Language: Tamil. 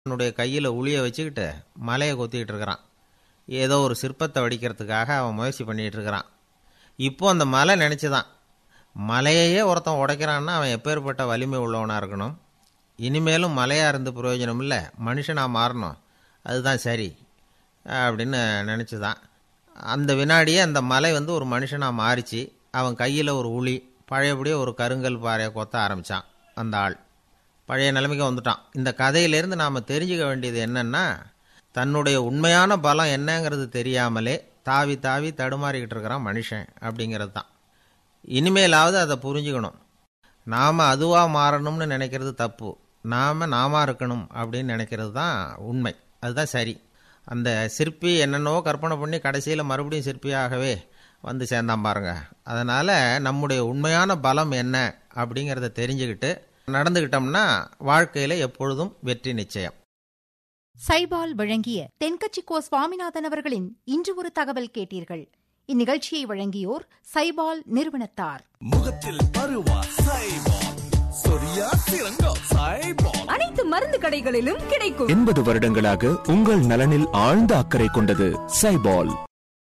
தன்னுடைய கையில் உளியை வச்சுக்கிட்டு மலையை கொத்திக்கிட்டு இருக்கிறான் ஏதோ ஒரு சிற்பத்தை வடிக்கிறதுக்காக அவன் முயற்சி பண்ணிகிட்டு இருக்கிறான் இப்போ அந்த மலை நினச்சிதான் மலையையே ஒருத்தன் உடைக்கிறான்னா அவன் எப்பேற்பட்ட வலிமை உள்ளவனாக இருக்கணும் இனிமேலும் மலையாக இருந்து பிரயோஜனம் இல்லை மனுஷனாக மாறணும் அதுதான் சரி அப்படின்னு நினச்சிதான் அந்த வினாடியே அந்த மலை வந்து ஒரு மனுஷனாக மாறிச்சு அவன் கையில் ஒரு உளி பழையபடியே ஒரு கருங்கல் பாறையை கொத்த ஆரம்பித்தான் அந்த ஆள் பழைய நிலைமைக்கு வந்துட்டான் இந்த கதையிலேருந்து நாம் தெரிஞ்சுக்க வேண்டியது என்னென்னா தன்னுடைய உண்மையான பலம் என்னங்கிறது தெரியாமலே தாவி தாவி தடுமாறிக்கிட்டு இருக்கிறான் மனுஷன் அப்படிங்கிறது தான் இனிமேலாவது அதை புரிஞ்சுக்கணும் நாம் அதுவாக மாறணும்னு நினைக்கிறது தப்பு நாம் நாம இருக்கணும் அப்படின்னு நினைக்கிறது தான் உண்மை அதுதான் சரி அந்த சிற்பி என்னென்னவோ கற்பனை பண்ணி கடைசியில் மறுபடியும் சிற்பியாகவே வந்து சேர்ந்தான் பாருங்க அதனால் நம்முடைய உண்மையான பலம் என்ன அப்படிங்கிறத தெரிஞ்சுக்கிட்டு நடந்துக்கிட்டோம்னா வாழ்க்கையில் எப்பொழுதும் வெற்றி நிச்சயம் சைபால் வழங்கிய தென்கட்சிக்கோ சுவாமிநாதன் அவர்களின் இன்று ஒரு தகவல் கேட்டீர்கள் இந்நிகழ்ச்சியை வழங்கியோர் சைபால் நிறுவனத்தார் முகத்தில் பருவா சைபால் சொரியா சிறங்கோ சைபால் அனைத்து மருந்து கடைகளிலும் கிடைக்கும் எண்பது வருடங்களாக உங்கள் நலனில் ஆழ்ந்த அக்கறை கொண்டது சைபால்